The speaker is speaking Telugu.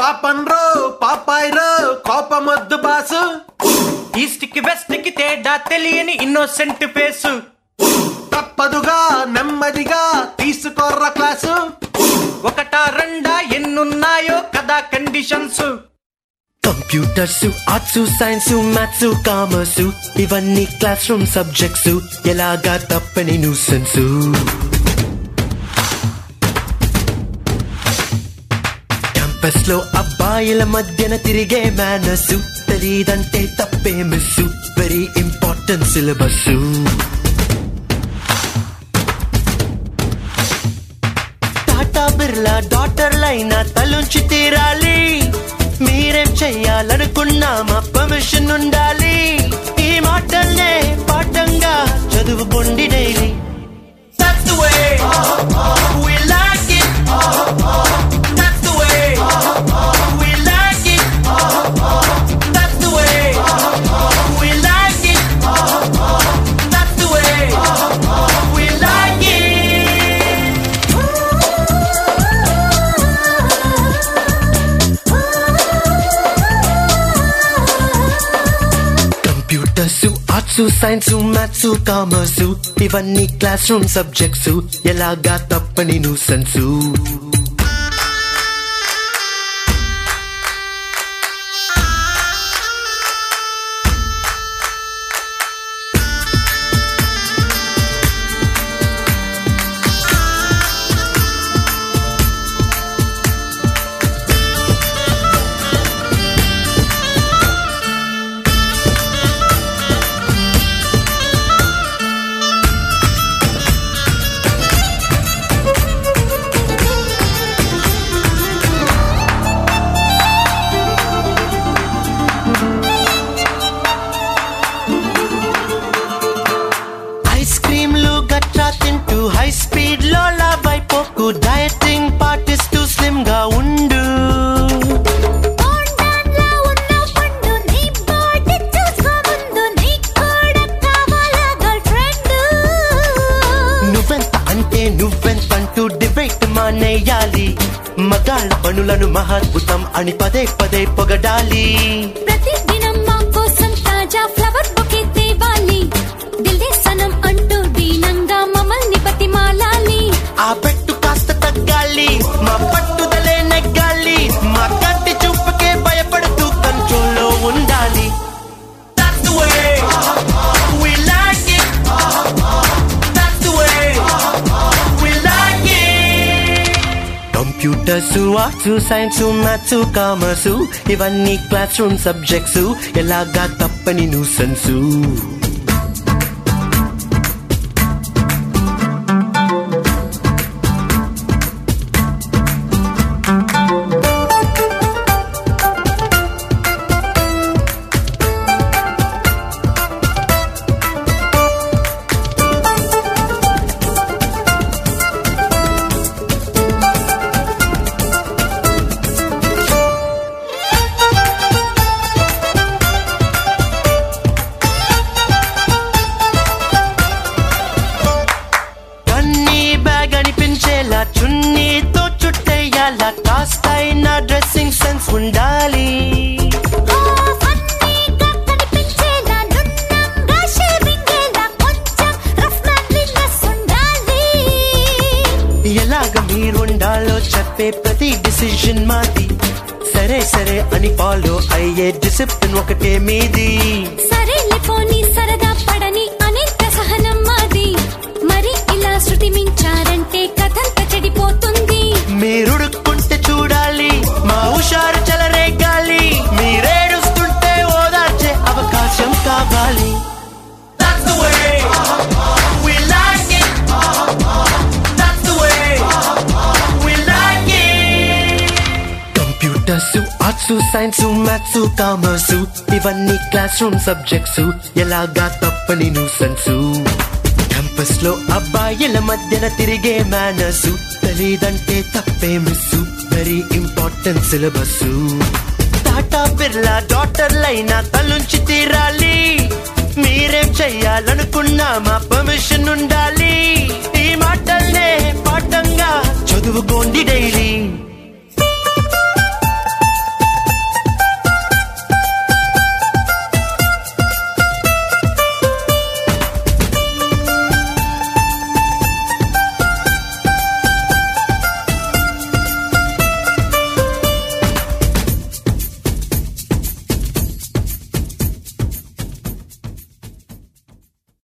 పాపన్ రో పాపాయ్ రో కోపమొద్దు బాసు ఈస్ట్ కి వెస్ట్ కి తేడా తెలియని ఇన్నోసెంట్ ఫేసు తప్పదుగా నెమ్మదిగా తీసుకోర్ర క్లాసు ఒకటా రెండా ఎన్నున్నాయో కదా conditions computers arts science maths commerce ఇవన్నీ క్లాస్ రూమ్ సబ్జెక్ట్స్ ఎలాగా తప్పని న్యూసెన్స్ క్యాంపస్ లో అబ్బాయిల మధ్యన తిరిగే మేనస్ తెలీదంటే తప్పే miss very important syllabus Tata Birla డాటర్లైనా తలుంచి తీరాలి మీరేం చెయ్యాలనుకున్నా మా పర్మిషన్ ఉండాలి ఈ మాటల్నే పాఠంగా చదువుకోండి daily That's the way we like it. That's the way we like it. That's the way we like it. That's the way we like it. Computers arts science maths commerce ఇవన్నీ క్లాస్ రూమ్ సబ్జెక్ట్స్ ఎలాగా తప్పని న్యూసెన్స్ ఐస్ క్రీమ్లు గట్రా తింటూ హై స్పీడ్ లో లాభైపోకు డయటింగ్ పాటిస్తూ స్లిమ్ గా ఉండు బోండాన్లా ఉన్న పండు నీ బాడీ చూసుకో ముందు నీకు కూడా కావాలా గర్ల్ ఫ్రెండ్ నువ్వెంత అంటే నువ్వెంతంటూ డిబేట్ మానేయాలి మగాళ్ళ పనులను మహాద్భుతం అని పదే పదే పొగడాలి ప్రతిదినం మా కోసం తాజా ఫ్లవర్ బొకే తేవాలి దిల్దే సనం అంటూ దీనంగా మమ్మల్ని బతిమాలాలి ఆ పెట్టు కాస్త తగ్గాలి మా పట్టుదలే నెగ్గాలి మా కంటి చూపుకే భయపడుతూ కంట్రోల్లో ఉండాలి That's the way we like it. That's the way we like it. Computers arts science maths commerce ఇవన్నీ క్లాస్ రూమ్ సబ్జెక్ట్స్ ఎలాగా తప్పని న్యూసెన్స్ కన్నీ బ్యాగ్ అనిపించేలా చున్నీతో చుట్టేయాలా కాస్తైనా డ్రెస్సింగ్ సెన్స్ ఉండాలి ఓ ఫన్నీగా కనిపించేలా నున్నంగా షేవింగ్ ఎలా కొంచెం రఫ్ మ్యాన్లీనెస్ ఉండాలి ఎలాగ మీరుండాలో చెప్పే ప్రతి డిసిషన్ మాది సరే సరే అని ఫాలో అయ్యే డిసిప్లిన్ ఒకటే మీది సరేలే పోనీ సరదా పడని అనేక సహనం మాది మరి ఇలా శృతి మించారంటే కథంత చెడిపోతుంది మీరుడుక్కుంటే చూడాలి మా హుషారు చెలరేగాలి మీరేడుస్తుంటే ఓదార్చే అవకాశం కావాలి That's the way we like it. That's the way we like it. Computers arts science maths commerce ఇవన్నీ క్లాస్ రూమ్ సబ్జెక్ట్స్ ఎలాగా తప్పని న్యూసెన్స్ క్యాంపస్ లో అబ్బాయిల మధ్యన తిరిగే మేనస్ తెలీదంటే తప్పే miss very important syllabus Tata Birla డాటర్లైనా తలుంచి తీరాలి మీరేం చెయ్యాలనుకున్నా మా పర్మిషన్ ఉండాలి ఈ మాటల్నే పాఠంగా చదువుకోండి డైలీ